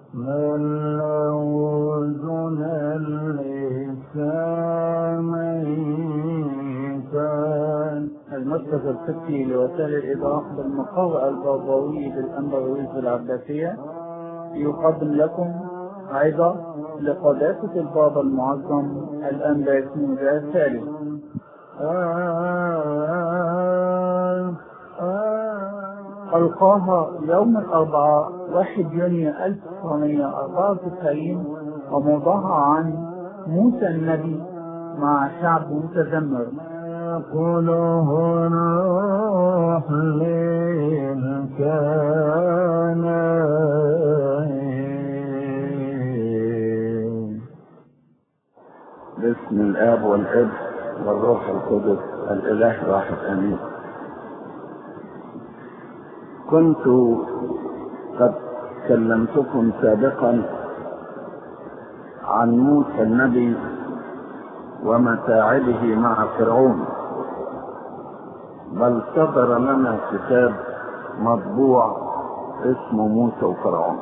من له اللساميتان المركز الفكري لوسائل الإيضاح بالمقر البابوي بالأنبرويز العباسية يقدم لكم أيضا لقداسة البابا المعظم الأنبا اسمه الثالث ألقاها يوم الأربعاء 1 يونيو 1994 وموضوعها عن موسى النبي مع شعب متذمر قلوه روح للكنائن باسم الاب والابن والروح القدس الاله واحد امين كنت قد كلمتكم سابقا عن موسى النبي ومتاعبه مع فرعون بل صدر لنا كتاب مطبوع اسمه موسى وفرعون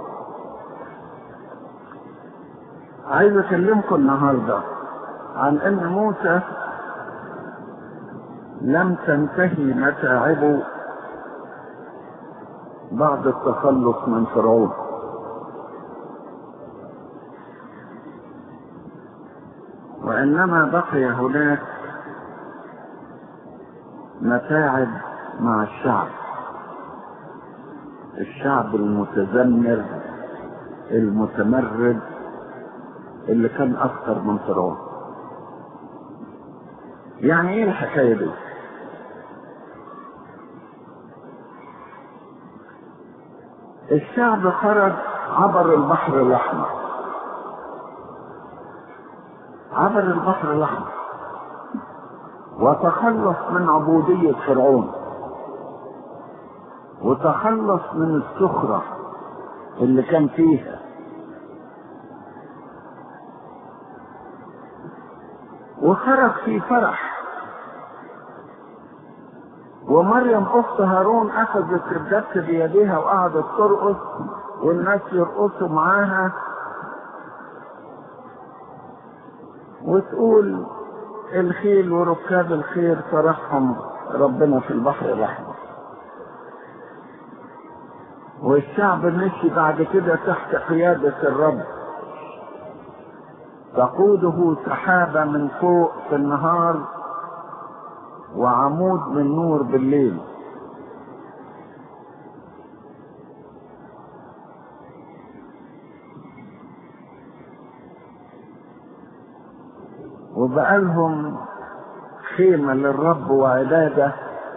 عايز اكلمكم النهارده عن ان موسى لم تنتهي متاعبه بعد التخلص من فرعون وانما بقي هناك متاعب مع الشعب الشعب المتذمر المتمرد اللي كان اكثر من فرعون يعني ايه الحكايه دي الشعب خرج عبر البحر الاحمر عبر البحر الاحمر وتخلص من عبودية فرعون وتخلص من السخرة اللي كان فيها وخرج في فرح ومريم اخت هارون اخذت الدبس بيديها وقعدت ترقص والناس يرقصوا معاها وتقول الخيل وركاب الخير فرحهم ربنا في البحر الاحمر والشعب مشي بعد كده تحت قيادة الرب تقوده سحابة من فوق في النهار وعمود من نور بالليل وبقالهم خيمة للرب وعبادة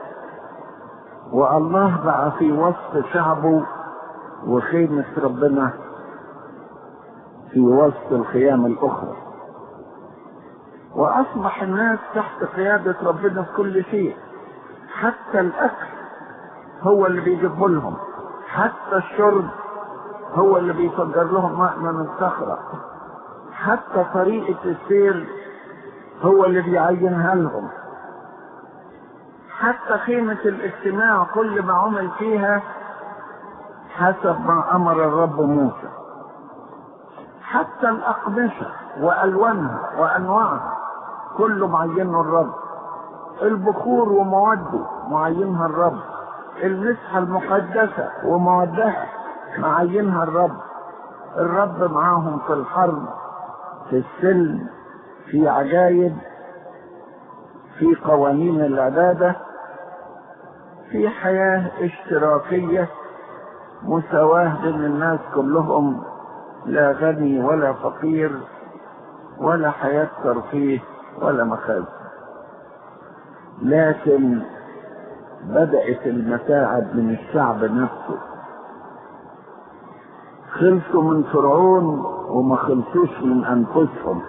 والله بقى في وسط شعبه وخيمة ربنا في وسط الخيام الأخرى وأصبح الناس تحت قيادة ربنا في كل شيء حتى الأكل هو اللي بيجيبه لهم حتى الشرب هو اللي بيفجر لهم ماء من الصخرة حتى طريقة السير هو اللي بيعينها لهم حتى خيمة الاجتماع كل ما عمل فيها حسب ما أمر الرب موسى حتى الأقمشة وألوانها وأنواعها كله معينه الرب البخور ومواده معينها الرب المسحة المقدسة وموادها معينها الرب الرب معاهم في الحرب في السلم في عجائب في قوانين العبادة في حياة اشتراكية مساواة بين الناس كلهم لا غني ولا فقير ولا حياة ترفيه ولا مخازن لكن بدأت المتاعب من الشعب نفسه خلصوا من فرعون وما خلصوش من أنفسهم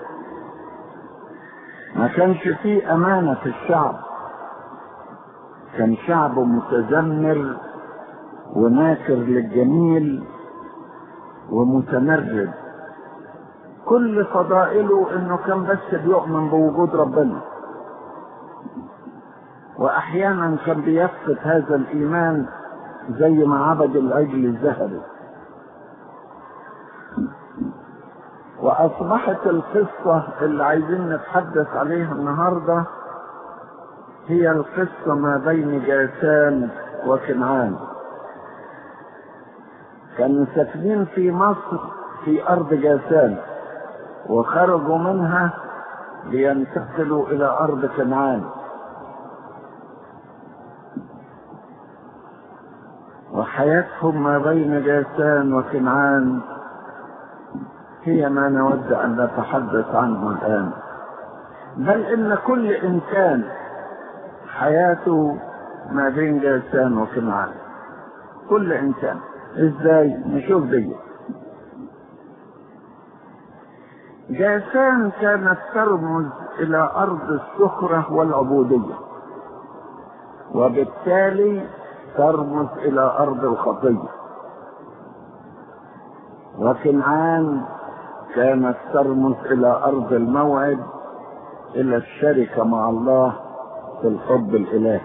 ما كانش فيه أمانة في الشعب كان شعب متذمر وناكر للجميل ومتمرد كل فضائله انه كان بس بيؤمن بوجود ربنا واحيانا كان بيفقد هذا الايمان زي ما عبد العجل الذهبي وأصبحت القصة اللي عايزين نتحدث عليها النهاردة هي القصة ما بين جاسان وكنعان كانوا ساكنين في مصر في أرض جاسان وخرجوا منها لينتقلوا إلى أرض كنعان وحياتهم ما بين جاسان وكنعان هي ما نود أن نتحدث عنه الآن بل إن كل إنسان حياته ما بين جاسان وكنعان كل إنسان إزاي نشوف دي جاسان كانت ترمز إلى أرض السخرة والعبودية وبالتالي ترمز إلى أرض الخطية وكنعان كانت ترمز إلى أرض الموعد إلى الشركة مع الله في الحب الإلهي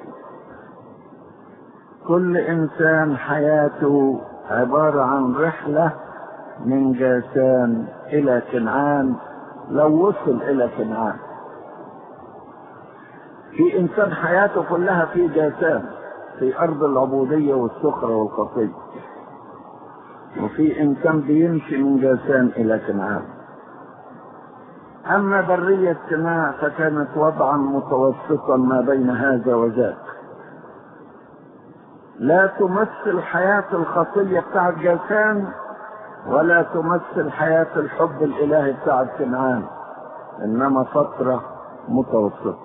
كل إنسان حياته عبارة عن رحلة من جاسان إلى كنعان لو وصل إلى كنعان في إنسان حياته كلها في جاسان في أرض العبودية والسخرة والخطية وفي إنسان بيمشي من جاسان إلى كنعان أما برية سيناء فكانت وضعا متوسطا ما بين هذا وذاك لا تمثل حياة الخطية بتاعت جاسان ولا تمثل حياة الحب الإلهي بتاعت كنعان إنما فترة متوسطة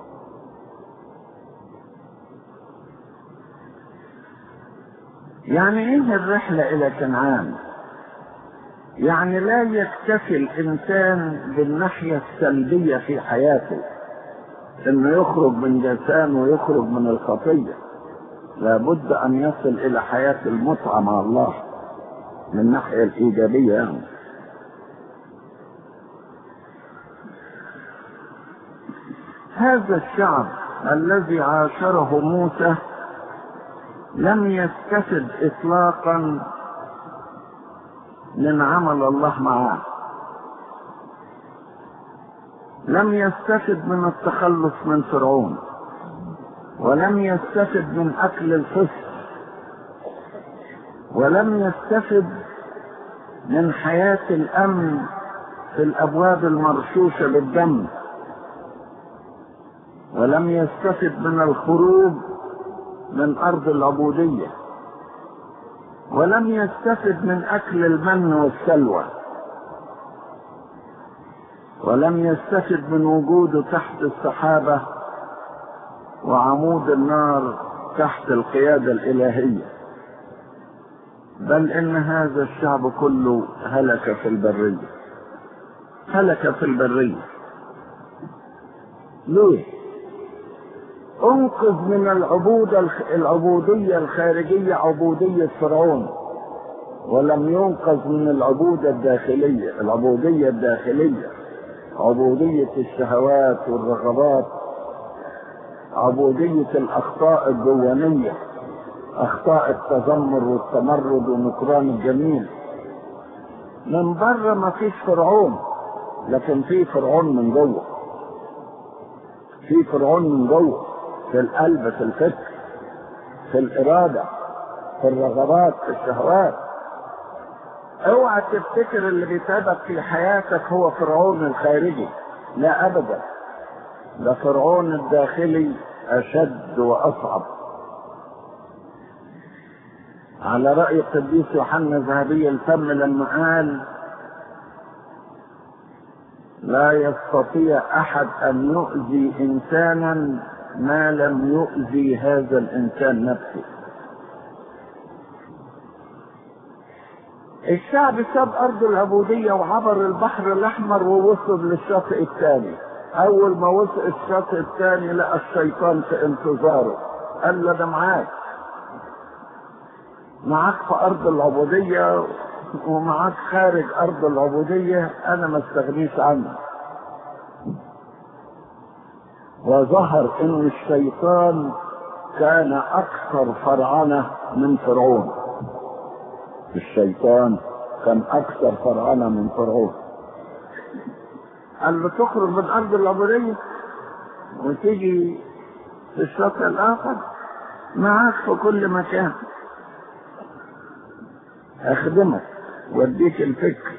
يعني ايه الرحلة الى كنعان يعني لا يكتفي الانسان بالناحية السلبية في حياته انه يخرج من جسام ويخرج من الخطية لابد ان يصل الى حياة المتعة مع الله من الناحية الايجابية يعني. هذا الشعب الذي عاشره موسى لم يستفد اطلاقا من عمل الله معاه لم يستفد من التخلص من فرعون ولم يستفد من اكل الفسق ولم يستفد من حياة الامن في الابواب المرشوشة بالدم ولم يستفد من الخروج من ارض العبودية ولم يستفد من اكل المن والسلوى ولم يستفد من وجوده تحت السحابة وعمود النار تحت القيادة الإلهية بل إن هذا الشعب كله هلك في البرية هلك في البرية ليه؟ انقذ من العبودة العبودية الخارجية عبودية فرعون ولم ينقذ من العبودة الداخلية العبودية الداخلية عبودية الشهوات والرغبات عبودية الأخطاء الديانية أخطاء التذمر والتمرد ونكران الجميل من بره ما فيش فرعون لكن في فرعون من جوه في فرعون من جوه في القلب في الفكر في الإرادة في الرغبات في الشهوات اوعى تفتكر اللي بيتعبك في حياتك هو فرعون الخارجي لا ابدا ده فرعون الداخلي اشد واصعب على رأي القديس يوحنا ذهبي الفم لما قال لا يستطيع احد ان يؤذي انسانا ما لم يؤذي هذا الانسان نفسه الشعب ساب ارض العبودية وعبر البحر الاحمر ووصل للشاطئ الثاني اول ما وصل الشاطئ الثاني لقى الشيطان في انتظاره قال له ده معاك معاك في ارض العبودية ومعاك خارج ارض العبودية انا ما استغنيش عنه وظهر ان الشيطان كان اكثر فرعنة من فرعون الشيطان كان اكثر فرعنة من فرعون قال له تخرج من ارض العبوديه وتيجي في الشاطئ الاخر معاك في كل مكان اخدمك واديك الفكر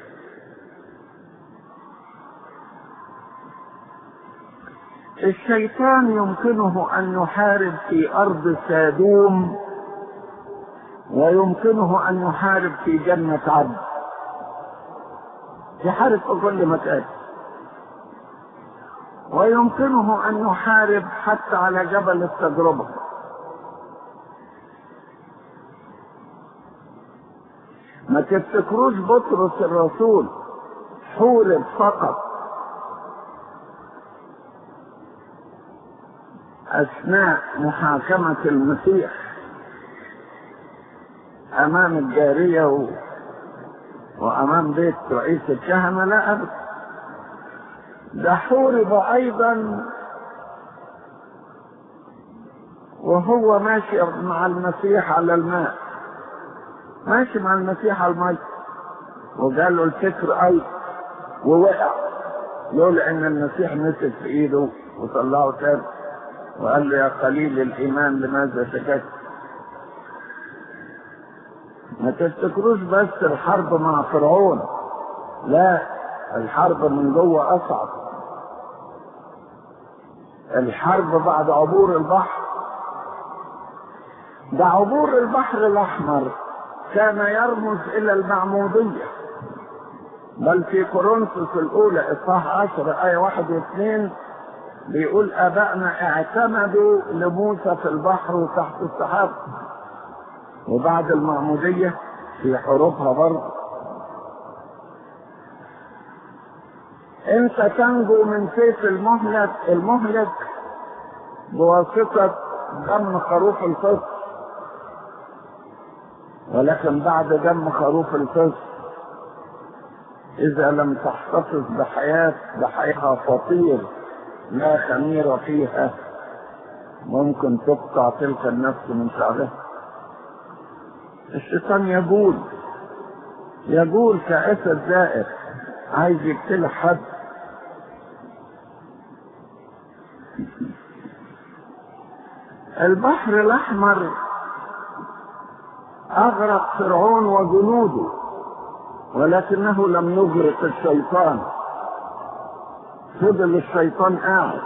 الشيطان يمكنه ان يحارب في ارض سادوم ويمكنه ان يحارب في جنة عبد يحارب في كل مكان ويمكنه ان يحارب حتى على جبل التجربة ما تفتكروش بطرس الرسول حورب فقط اثناء محاكمة المسيح امام الجارية و... وامام بيت رئيس الكهنة لا ابدا ده حورب ايضا وهو ماشي مع المسيح على الماء ماشي مع المسيح على الماء وقال له الفكر اي ووقع لولا ان المسيح مسك في ايده وطلعه تاني وقال له يا قليل الايمان لماذا سكت ما تفتكروش بس الحرب مع فرعون لا الحرب من جوه اصعب الحرب بعد عبور البحر ده عبور البحر الاحمر كان يرمز الى المعمودية بل في كورنثوس الاولى اصحاح عشر ايه واحد واثنين بيقول ابائنا اعتمدوا لموسى في البحر وتحت السحاب وبعد المعمودية في حروفها برضه انت تنجو من سيف المهلك المهلك بواسطة دم خروف الفصل ولكن بعد دم خروف الفصل اذا لم تحتفظ بحياة بحياة فطير لا خمير فيها ممكن تقطع تلك النفس من شعرها الشيطان يقول يقول كأسد زائر عايز يقتل حد البحر الاحمر اغرق فرعون وجنوده ولكنه لم يغرق الشيطان فضل الشيطان قاعد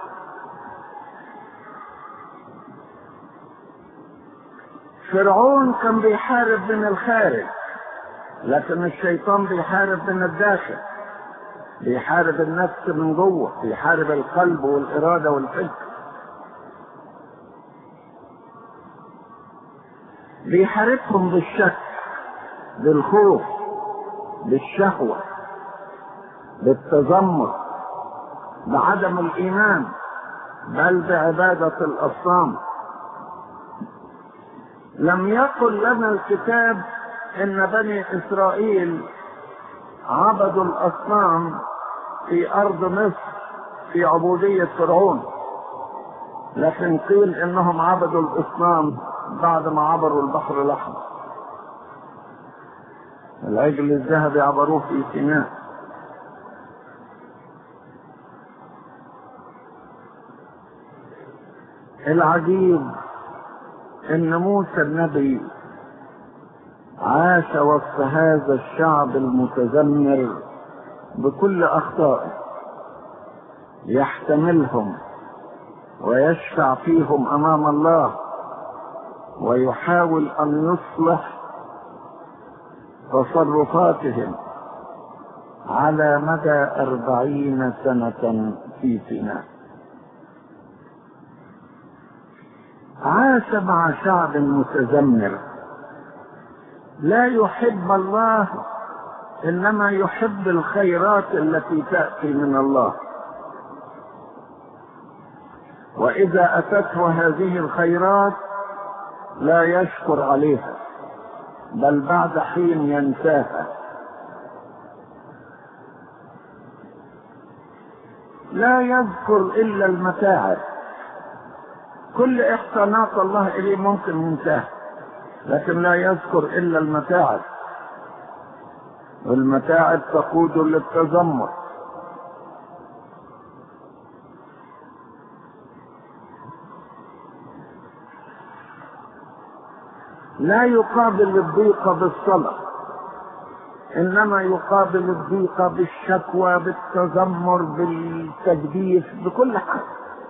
فرعون كان بيحارب من الخارج لكن الشيطان بيحارب من الداخل بيحارب النفس من جوه بيحارب القلب والإرادة والفكر بيحاربهم بالشك بالخوف بالشهوة بالتذمر بعدم الإيمان بل بعبادة الأصنام لم يقل لنا الكتاب ان بني اسرائيل عبدوا الاصنام في ارض مصر في عبودية فرعون لكن قيل انهم عبدوا الاصنام بعد ما عبروا البحر الاحمر العجل الذهبي عبروه في سيناء العجيب ان موسى النبي عاش وسط هذا الشعب المتذمر بكل اخطائه يحتملهم ويشفع فيهم امام الله ويحاول ان يصلح تصرفاتهم على مدى أربعين سنة في سيناء عاش مع شعب متذمر لا يحب الله انما يحب الخيرات التي تاتي من الله واذا اتته هذه الخيرات لا يشكر عليها بل بعد حين ينساها لا يذكر الا المتاعب كل احسانات الله اليه ممكن ينساها لكن لا يذكر الا المتاعب والمتاعب تقود للتذمر لا يقابل الضيق بالصلاة إنما يقابل الضيق بالشكوى بالتذمر بالتجديف بكل حاجة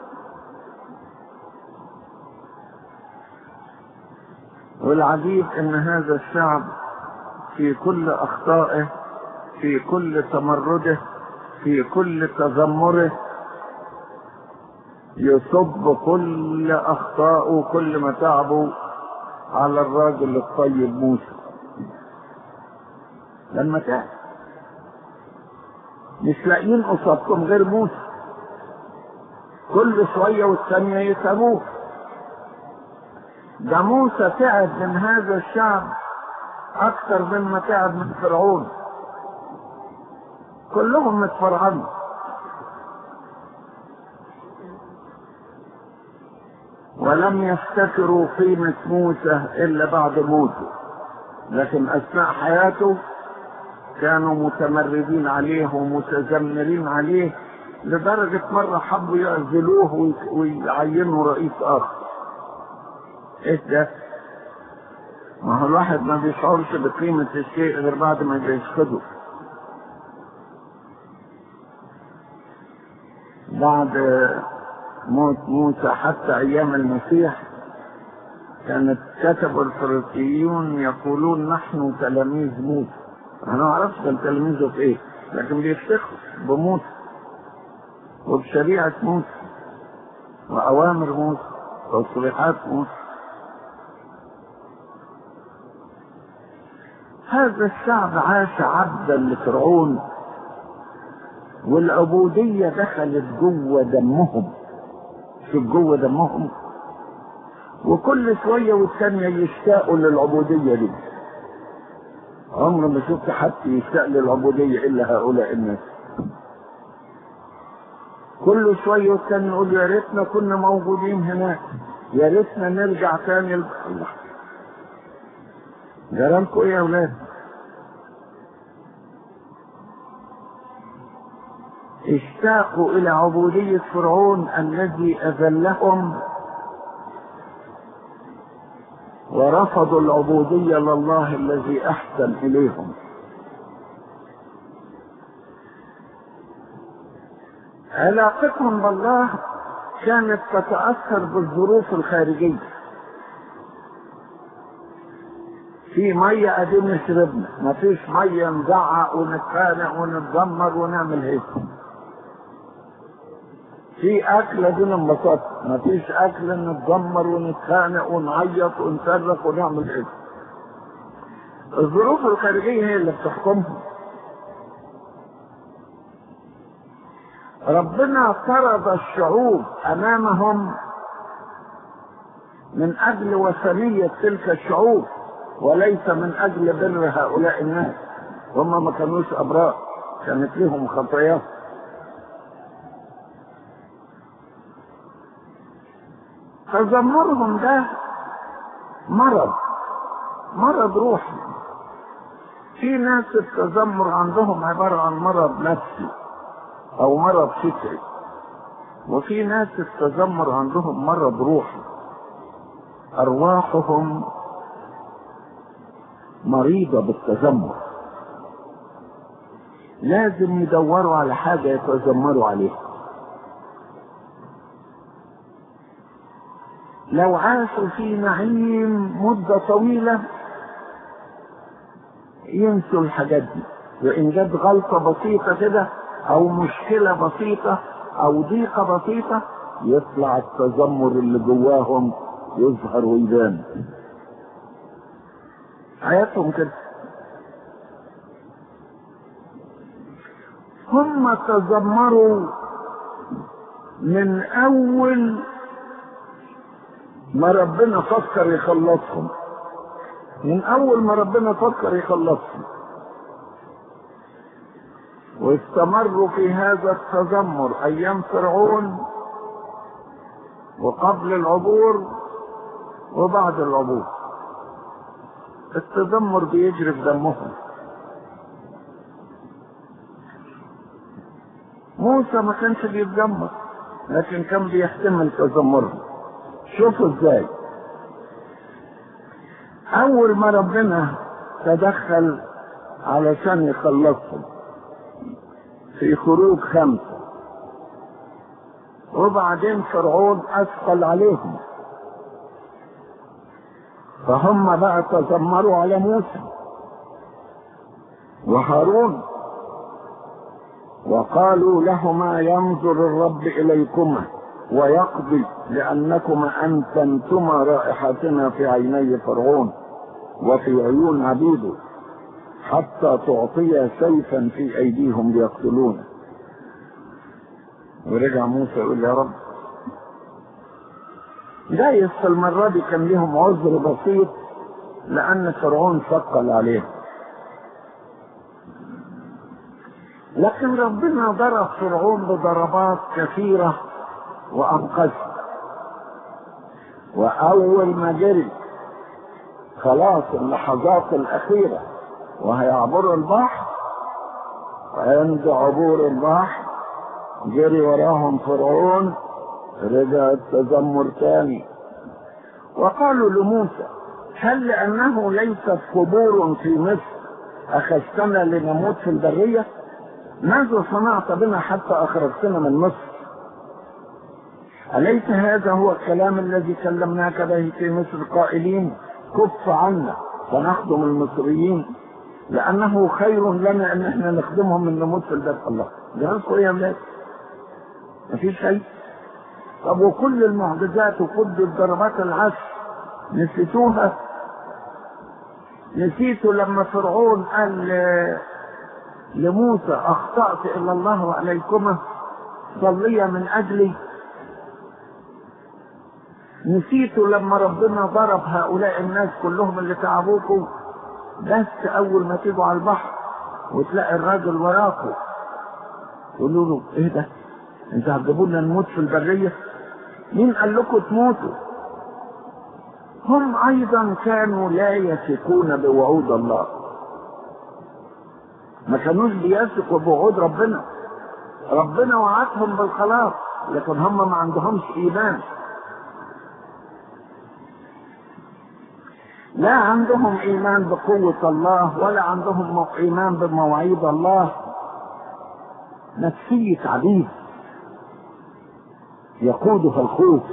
والعجيب ان هذا الشعب في كل اخطائه في كل تمرده في كل تذمره يصب كل اخطائه وكل متاعبه على الراجل الطيب موسى لما تعب مش لاقيين قصادكم غير موسى كل شوية والثانية يسابوه ده موسى تعب من هذا الشعب اكثر مما تعب من فرعون كلهم متفرعنوا ولم يفتكروا قيمة موسى إلا بعد موته لكن أثناء حياته كانوا متمردين عليه ومتذمرين عليه لدرجة مرة حبوا يعزلوه ويعينوا رئيس آخر ايه ده ما هو الواحد ما بيشعرش بقيمة الشيء غير بعد ما بيفقده بعد موت موسى حتى ايام المسيح كانت كتب الفريسيون يقولون نحن تلاميذ موسى انا ما اعرفش كان تلاميذه في ايه لكن بيفتخروا بموسى وبشريعة موسى وأوامر موسى وتصريحات موسى هذا الشعب عاش عبدا لفرعون والعبودية دخلت جوه دمهم شوف جوه دمهم وكل شوية والثانية يشتاقوا للعبودية دي عمر ما شفت حد يشتاق للعبودية إلا هؤلاء الناس كل شوية والثاني يقول يا ريتنا كنا موجودين هناك يا ريتنا نرجع تاني الله جرالكم ايه يا اولاد اشتاقوا الى عبودية فرعون الذي اذلهم ورفضوا العبودية لله الذي احسن اليهم علاقتهم بالله كانت تتأثر بالظروف الخارجية في مية قاعدين نشربنا مفيش مية نزعق ونتخانق ونتذمر ونعمل هيك في أكل دون انبساط مفيش أكل نتذمر ونتخانق ونعيط ونصرخ ونعمل هيك الظروف الخارجية هي اللي بتحكمهم ربنا فرض الشعوب امامهم من اجل وثنية تلك الشعوب وليس من اجل بر هؤلاء الناس هم ما كانوش ابرار كانت لهم خطايا تذمرهم ده مرض مرض روحي في ناس التذمر عندهم عبارة عن مرض نفسي او مرض فكري وفي ناس التذمر عندهم مرض روحي ارواحهم مريضة بالتذمر لازم يدوروا على حاجة يتذمروا عليها لو عاشوا في نعيم مدة طويلة ينسوا الحاجات دي وإن جت غلطة بسيطة كده او مشكلة بسيطة او ضيقة بسيطة يطلع التذمر اللي جواهم يظهر ويبان حياتهم كده هم تذمروا من اول ما ربنا فكر يخلصهم من اول ما ربنا فكر يخلصهم واستمروا في هذا التذمر ايام فرعون وقبل العبور وبعد العبور التذمر بيجري في دمهم موسى ما كانش بيتذمر لكن كان بيحتمل تذمرهم شوفوا ازاي اول ما ربنا تدخل علشان يخلصهم في خروج خمسة وبعدين فرعون اثقل عليهم فهم بقى تذمروا على موسى وهارون وقالوا لهما ينظر الرب اليكما ويقضي لانكما انتنتما رائحتنا في عيني فرعون وفي عيون عبيده حتى تعطي سيفا في ايديهم ليقتلونه ورجع موسى يقول يا رب جايز في المرة دي كان لهم عذر بسيط لأن فرعون ثقل عليهم لكن ربنا ضرب فرعون بضربات كثيرة وأنقذه وأول ما جري خلاص اللحظات الأخيرة وهيعبروا البحر عند عبور البحر جري وراهم فرعون رجع التذمر تاني وقالوا لموسى هل لأنه ليست قبور في مصر أخذتنا لنموت في البرية ماذا صنعت بنا حتى أخرجتنا من مصر أليس هذا هو الكلام الذي كلمناك به في مصر قائلين كف عنا فنخدم المصريين لأنه خير لنا أن احنا نخدمهم من نموت في الباب الله ده ايه يا ولاد مفيش شيء طب وكل المعجزات وكل الضربات العشر نسيتوها نسيتوا لما فرعون قال لموسى اخطأت الى الله وعليكما صليا من اجلي نسيتوا لما ربنا ضرب هؤلاء الناس كلهم اللي تعبوكم بس اول ما تيجوا على البحر وتلاقي الراجل وراكم تقولوا له ايه ده انتوا هتجيبونا نموت في البريه مين قال لكم تموتوا هم ايضا كانوا لا يثقون بوعود الله ما كانوش بيثقوا بوعود ربنا ربنا وعدهم بالخلاص لكن هم ما عندهمش ايمان لا عندهم ايمان بقوة الله ولا عندهم ايمان بمواعيد الله نفسية عبيد يقودها الخوف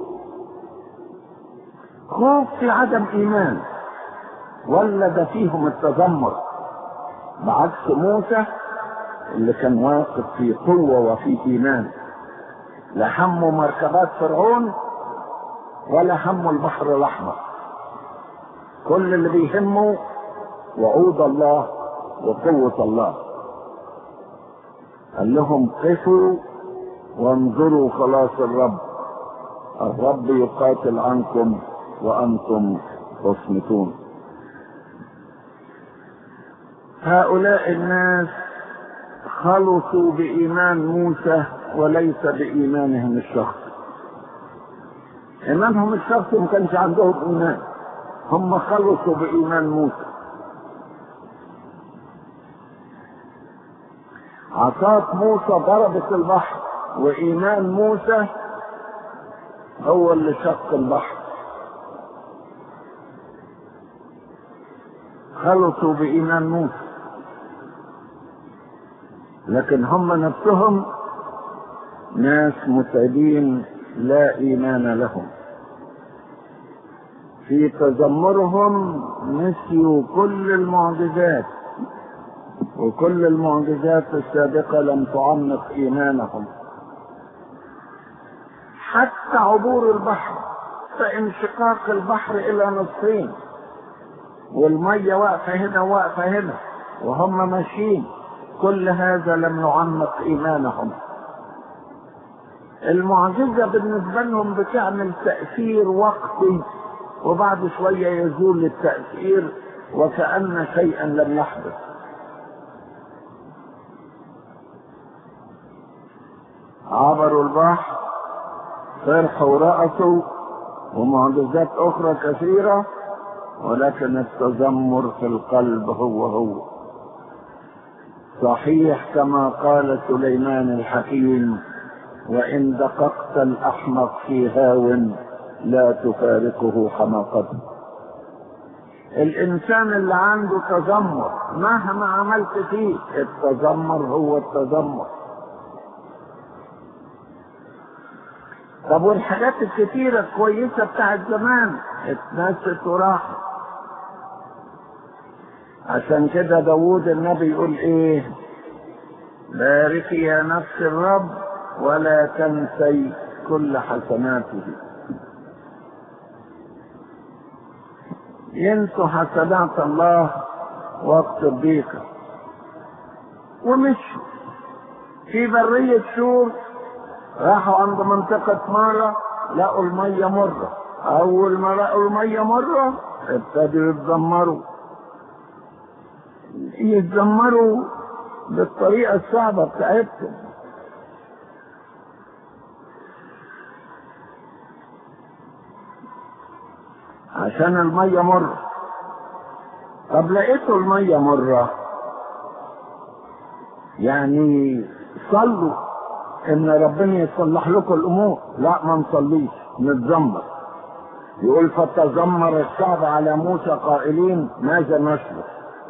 خوف في عدم ايمان ولد فيهم التذمر بعكس موسى اللي كان واثق في قوة وفي ايمان لا همه مركبات فرعون ولا همه البحر الاحمر كل اللي بيهمه وعود الله وقوة الله قال لهم قفوا وانظروا خلاص الرب الرب يقاتل عنكم وانتم تصمتون هؤلاء الناس خلصوا بايمان موسى وليس بايمانهم الشخصي ايمانهم الشخصي ما كانش عندهم ايمان هم خلصوا بايمان موسى عصاة موسى ضربت البحر وإيمان موسى هو اللي شق البحر خلصوا بإيمان موسى لكن هم نفسهم ناس متعبين لا إيمان لهم في تذمرهم نسيوا كل المعجزات وكل المعجزات السابقة لم تعمق إيمانهم حتى عبور البحر فانشقاق البحر إلى نصفين والمية واقفة هنا واقفة هنا وهم ماشيين كل هذا لم يعمق إيمانهم المعجزة بالنسبة لهم بتعمل تأثير وقتي وبعد شوية يزول التأثير وكأن شيئا لم يحدث عبروا البحر فرحوا ورقصوا ومعجزات أخرى كثيرة ولكن التذمر في القلب هو هو صحيح كما قال سليمان الحكيم وإن دققت الأحمق في هاو لا تفارقه حماقته الانسان اللي عنده تذمر مهما عملت فيه التذمر هو التذمر طب والحاجات الكتيرة الكويسة بتاعت زمان اتنست وراحت عشان كده داوود النبي يقول ايه باركي يا نفس الرب ولا تنسي كل حسناته ينسوا حسنات الله وقت الضيقة ومشوا في برية شور راحوا عند منطقة مرة لقوا المية مرة أول ما لقوا المية مرة ابتدوا يتذمروا يتذمروا بالطريقة الصعبة بتاعتهم عشان المية مرة طب لقيتوا المية مرة يعني صلوا ان ربنا يصلح لكم الامور لا ما نصليش نتذمر يقول فتذمر الشعب على موسى قائلين ماذا نشرب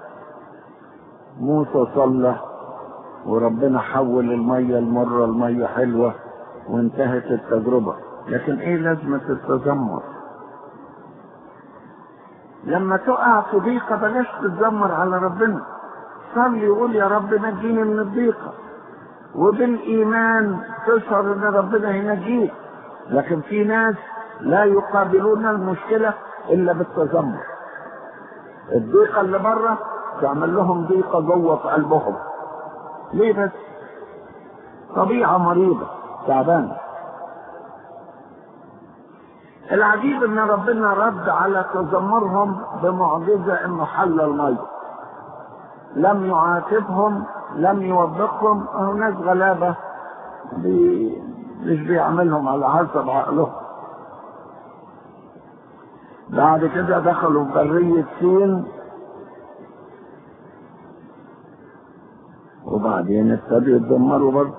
موسى صلى وربنا حول المية المرة المية حلوة وانتهت التجربة لكن ايه لازمة التذمر لما تقع في ضيقة بلاش تتذمر على ربنا صلي وقول يا رب نجيني من الضيقة وبالإيمان تشعر إن ربنا هينجيك لكن في ناس لا يقابلون المشكلة إلا بالتذمر الضيقة اللي بره تعمل لهم ضيقة جوه في قلبهم ليه بس طبيعة مريضة تعبانة العجيب ان ربنا رد على تذمرهم بمعجزة انه حل المية لم يعاتبهم لم يوبخهم اهو ناس غلابة بي مش بيعملهم على حسب عقلهم بعد كده دخلوا في برية سين وبعدين ابتدوا يتدمروا برضه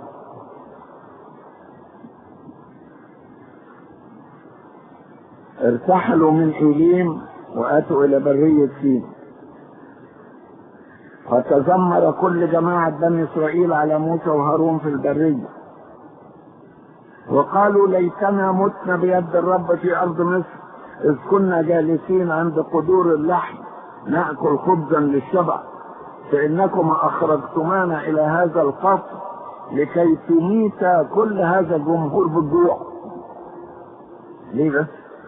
ارتحلوا من إيليم وأتوا إلى برية سين فتذمر كل جماعة بني إسرائيل على موسى وهارون في البرية وقالوا ليتنا متنا بيد الرب في أرض مصر إذ كنا جالسين عند قدور اللحم نأكل خبزا للشبع فإنكما أخرجتمانا إلى هذا القصر لكي تميت كل هذا الجمهور بالجوع ليه بس؟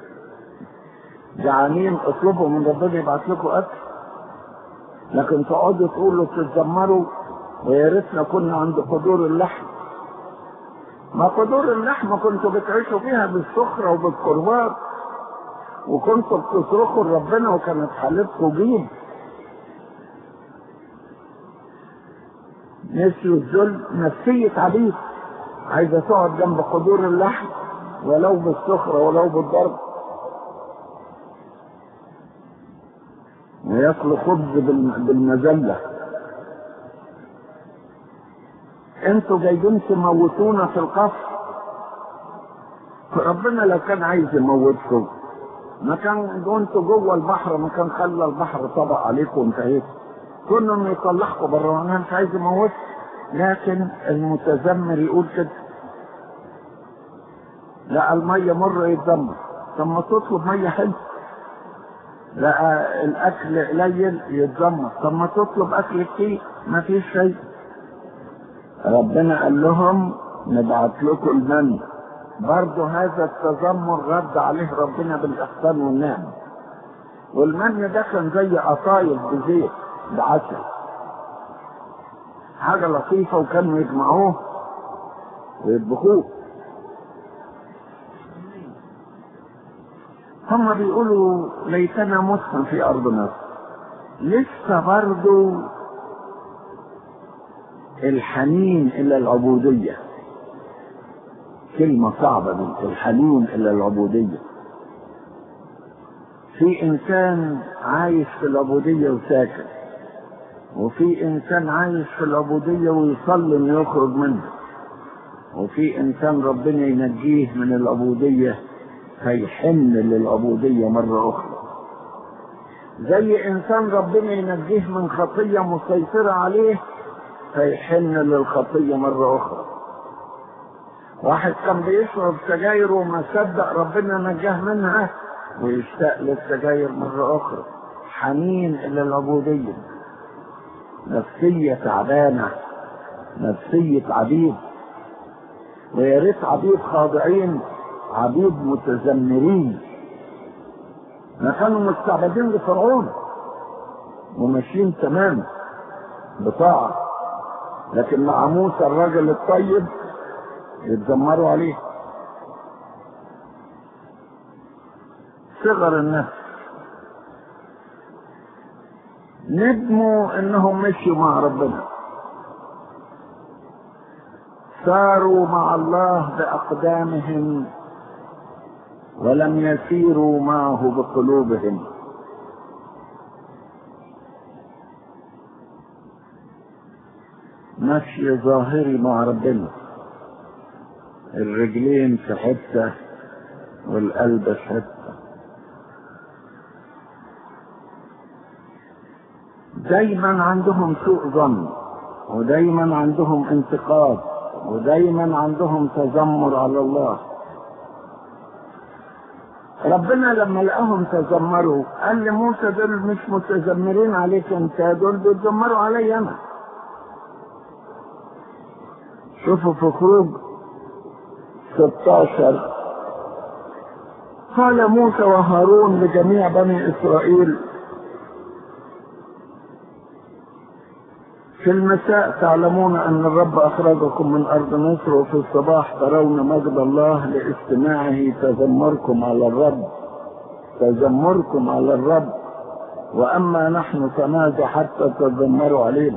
جعانين اطلبوا من ربنا يبعت لكم اكل لكن تقعدوا تقولوا تتذمروا ويا ريتنا كنا عند قدور اللحم ما قدور اللحم كنتوا بتعيشوا فيها بالسخرة وبالقربات وكنتوا بتصرخوا لربنا وكانت حالتكم جيب نسيوا الذل نفسية عبيد عايزة تقعد جنب قدور اللحم ولو بالسخرة ولو بالضرب وياكلوا خبز بالمذلة انتوا جايين تموتونا في القصر ربنا لو كان عايز يموتكم ما كان انتوا جوه البحر ما كان خلى البحر طبق عليكم وانتهيتوا كنا انه يطلعكم بره انا مش عايز اموتكم لكن المتذمر يقول كده لا الميه مره يتذمر طب ما تطلب ميه حلوه لقى الاكل قليل يتذمر طب ما تطلب اكل كتير ما فيش شيء ربنا قال لهم نبعت لكم المن برضه هذا التذمر رد عليه ربنا بالاحسان والنعمه والمن ده كان زي قطايف بزيت بعسل حاجه لطيفه وكانوا يجمعوه ويطبخوه هم بيقولوا ليتنا متنا في ارض مصر لسه برضو الحنين الى العبودية كلمة صعبة دي الحنين الى العبودية في انسان عايش في العبودية وساكت وفي انسان عايش في العبودية ويصلي انه يخرج منها وفي انسان ربنا ينجيه من العبودية هيحن للعبودية مرة أخرى زي انسان ربنا ينجيه من خطيه مسيطره عليه فيحن للخطيه مره اخرى واحد كان بيشرب سجاير وما صدق ربنا نجاه منها ويشتاق للسجاير مره اخرى حنين الى العبوديه نفسيه تعبانه نفسيه عبيد ويا ريت عبيد خاضعين عبيد متذمرين ما كانوا مستعبدين لفرعون وماشيين تمام بطاعة لكن مع موسى الرجل الطيب يتذمروا عليه صغر النفس ندموا انهم مشوا مع ربنا ساروا مع الله باقدامهم ولم يسيروا معه بقلوبهم مشي ظاهري مع ربنا الرجلين في حته والقلب في حته دايما عندهم سوء ظن ودايما عندهم انتقاد ودايما عندهم تذمر على الله ربنا لما لقاهم تذمروا قال لموسى دول مش متذمرين عليك انت دول بيتذمروا علي انا شوفوا في خروج 16 قال موسى وهارون لجميع بني اسرائيل في المساء تعلمون ان الرب اخرجكم من ارض مصر وفي الصباح ترون مجد الله لاستماعه تذمركم على الرب تذمركم على الرب واما نحن فماذا حتى تذمروا علينا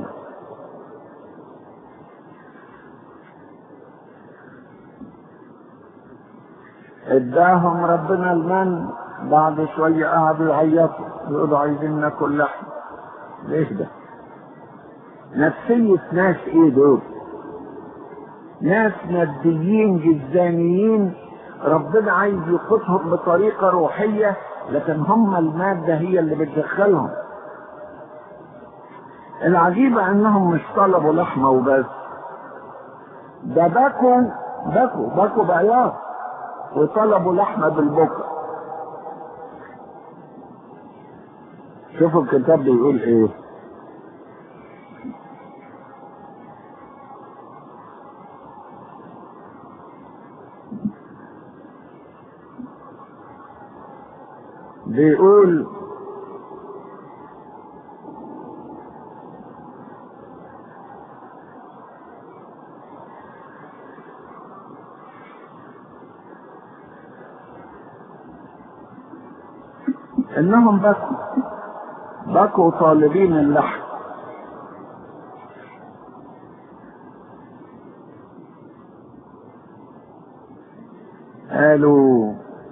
اداهم ربنا المن بعد شويه قعدوا يعيطوا يقولوا عايزين ناكل لحم ليه ده؟ نفسية ناس ايه دول ناس ماديين جزانيين ربنا عايز يقودهم بطريقة روحية لكن هم المادة هي اللي بتدخلهم العجيبة انهم مش طلبوا لحمة وبس ده بكوا بكوا بكوا بعياط وطلبوا لحمة بالبكر شوفوا الكتاب بيقول ايه بيقول انهم بكوا بكوا طالبين اللحم قالوا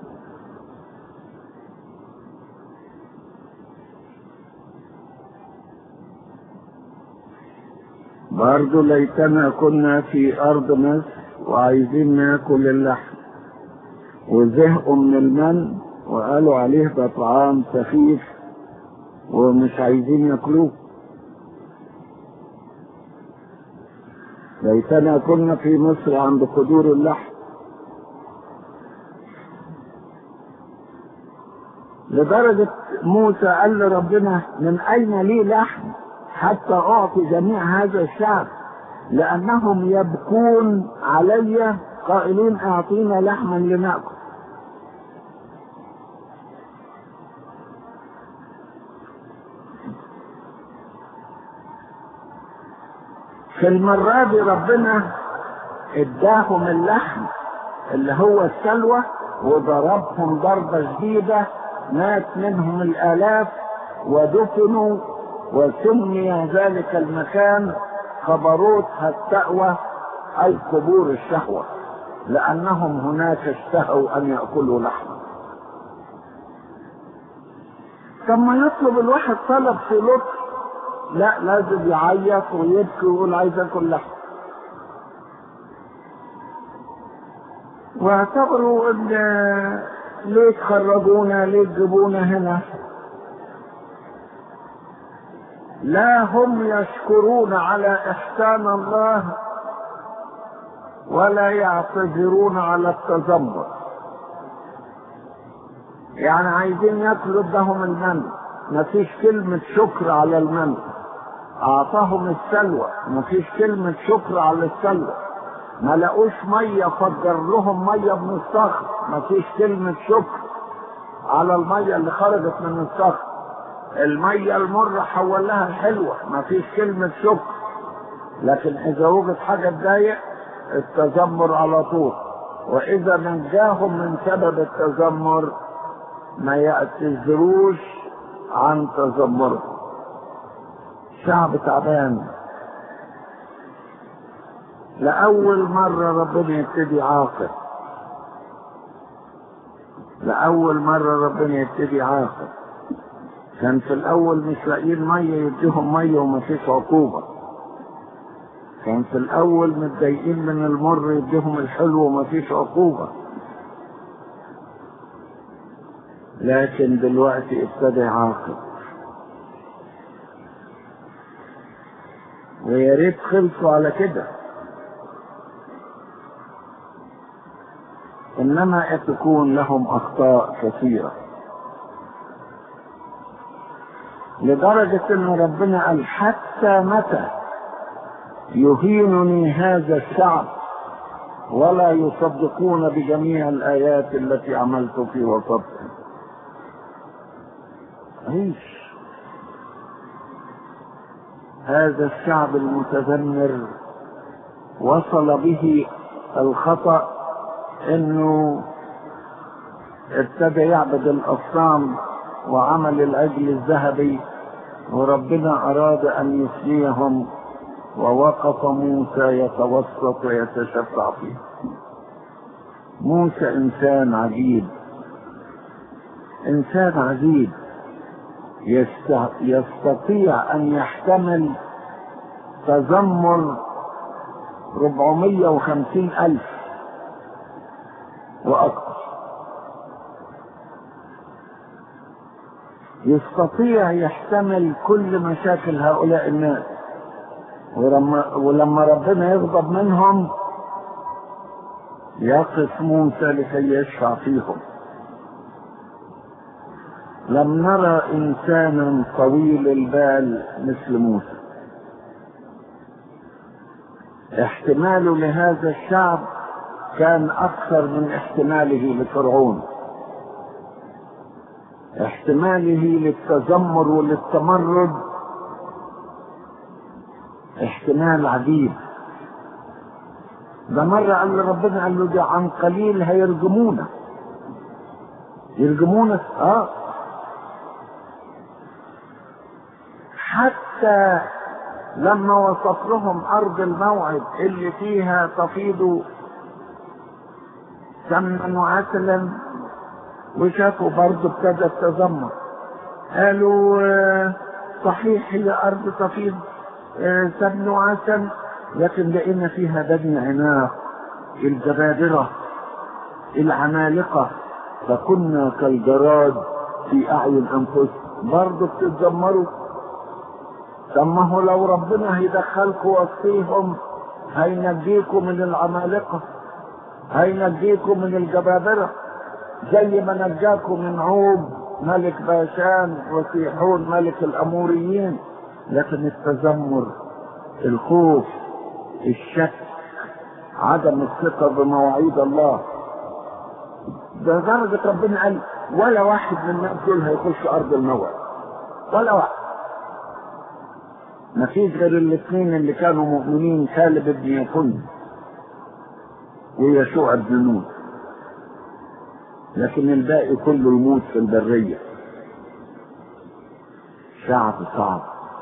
برضو ليتنا كنا في أرض مصر وعايزين ناكل اللحم وزهقوا من المن وقالوا عليه ده طعام سخيف ومش عايزين ياكلوه ليتنا كنا في مصر عند قدور اللحم لدرجة موسى قال لربنا من أين لي لحم حتى أعطي جميع هذا الشعب لأنهم يبكون علي قائلين أعطينا لحما لنأكل في المرة دي ربنا اداهم اللحم اللي هو السلوى وضربهم ضربة شديدة مات منهم الآلاف ودفنوا وسمي ذلك المكان خبروت التأوى أي قبور الشهوة لأنهم هناك اشتهوا أن يأكلوا لحما ثم يطلب الواحد طلب في لطف لا لازم يعيط ويبكي ويقول عايز اكل لحم واعتبروا ان ليه تخرجونا ليه تجيبونا هنا لا هم يشكرون على إحسان الله ولا يعتذرون على التذمر يعني عايزين ياكلوا ادهم المن مفيش كلمة شكر على المن اعطاهم السلوى مفيش كلمة شكر على السلوى ما لقوش مية فجر لهم مية من الصخر مفيش كلمة شكر على المية اللي خرجت من الصخر المية المرة حول لها الحلوة مفيش كلمة شكر لكن اذا وجد حاجة تضايق التذمر على طول واذا نجاهم من سبب التذمر ما يعتذروش عن تذمرهم شعب تعبان لأول مرة ربنا يبتدي عاقب لأول مرة ربنا يبتدي عاقب كان في الأول مش لاقيين مية يديهم مية ومفيش عقوبة كان في الأول متضايقين من المر يديهم الحلو ومفيش عقوبة لكن دلوقتي ابتدى يعاقب ويا ريت خلصوا على كده انما تكون لهم اخطاء كثيره لدرجه ان ربنا قال حتى متى يهينني هذا الشعب ولا يصدقون بجميع الايات التي عملت في وسطهم عيش هذا الشعب المتذمر وصل به الخطأ انه ابتدى يعبد الاصنام وعمل العجل الذهبي وربنا اراد ان يفنيهم ووقف موسى يتوسط ويتشفع فيه موسى انسان عجيب انسان عجيب يستطيع ان يحتمل تذمر 450 الف واكثر يستطيع يحتمل كل مشاكل هؤلاء الناس ولما, ولما ربنا يغضب منهم يقف موسى لكي يشفع فيهم لم نرى انسانا طويل البال مثل موسى احتماله لهذا الشعب كان اكثر من احتماله لفرعون احتماله للتذمر وللتمرد احتمال عجيب ده مرة قال ربنا قال له ده عن قليل هيرجمونا يرجمونا اه حتى لما وصف لهم ارض الموعد اللي فيها تفيض سمنا وعسلا وشافوا برضه ابتدى التذمر قالوا آه صحيح هي ارض تفيض آه سمن وعسل لكن لقينا فيها بني عناق الجبابرة العمالقة فكنا كالجراد في اعين انفسهم برضه بتتذمروا طب ما هو لو ربنا هيدخلكم وسطيهم هينجيكم من العمالقة هينجيكم من الجبابرة زي ما نجاكم من عوب ملك باشان وسيحون ملك الأموريين لكن التذمر الخوف الشك عدم الثقة بمواعيد الله ده درجة ربنا قال ولا واحد من الناس دول هيخش أرض الموعد ولا واحد ما فيش غير الاثنين اللي كانوا مؤمنين كالب بن يكن ويشوع بن نون لكن الباقي كله يموت في البرية شعب صعب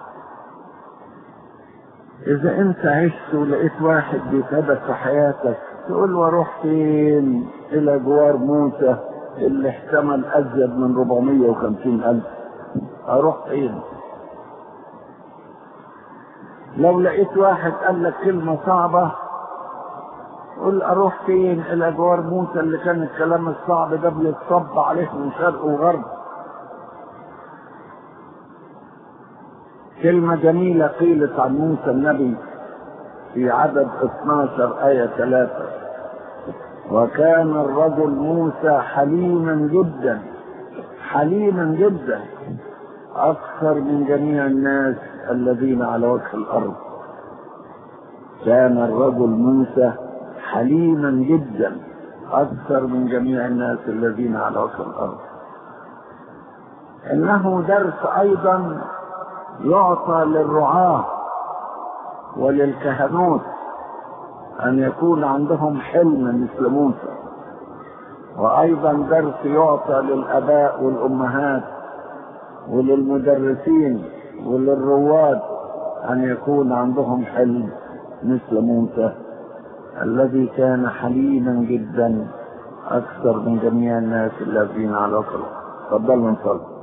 إذا أنت عشت ولقيت واحد بيتعبك في حياتك تقول له أروح فين إلى جوار موسى اللي احتمل أزيد من 450 ألف أروح فين لو لقيت واحد قال لك كلمة صعبة قل اروح فين الى جوار موسى اللي كان الكلام الصعب ده بيتصب عليه من شرق وغرب كلمة جميلة قيلت عن موسى النبي في عدد 12 آية 3 وكان الرجل موسى حليما جدا حليما جدا أكثر من جميع الناس الذين على وجه الأرض كان الرجل موسى حليما جدا أكثر من جميع الناس الذين على وجه الأرض إنه درس أيضا يعطى للرعاة وللكهنوت أن يكون عندهم حلم مثل موسى وأيضا درس يعطى للآباء والأمهات وللمدرسين وللرواد أن يكون عندهم حلم مثل موسى الذي كان حليما جدا أكثر من جميع الناس الذين على وجه تفضلوا نصلي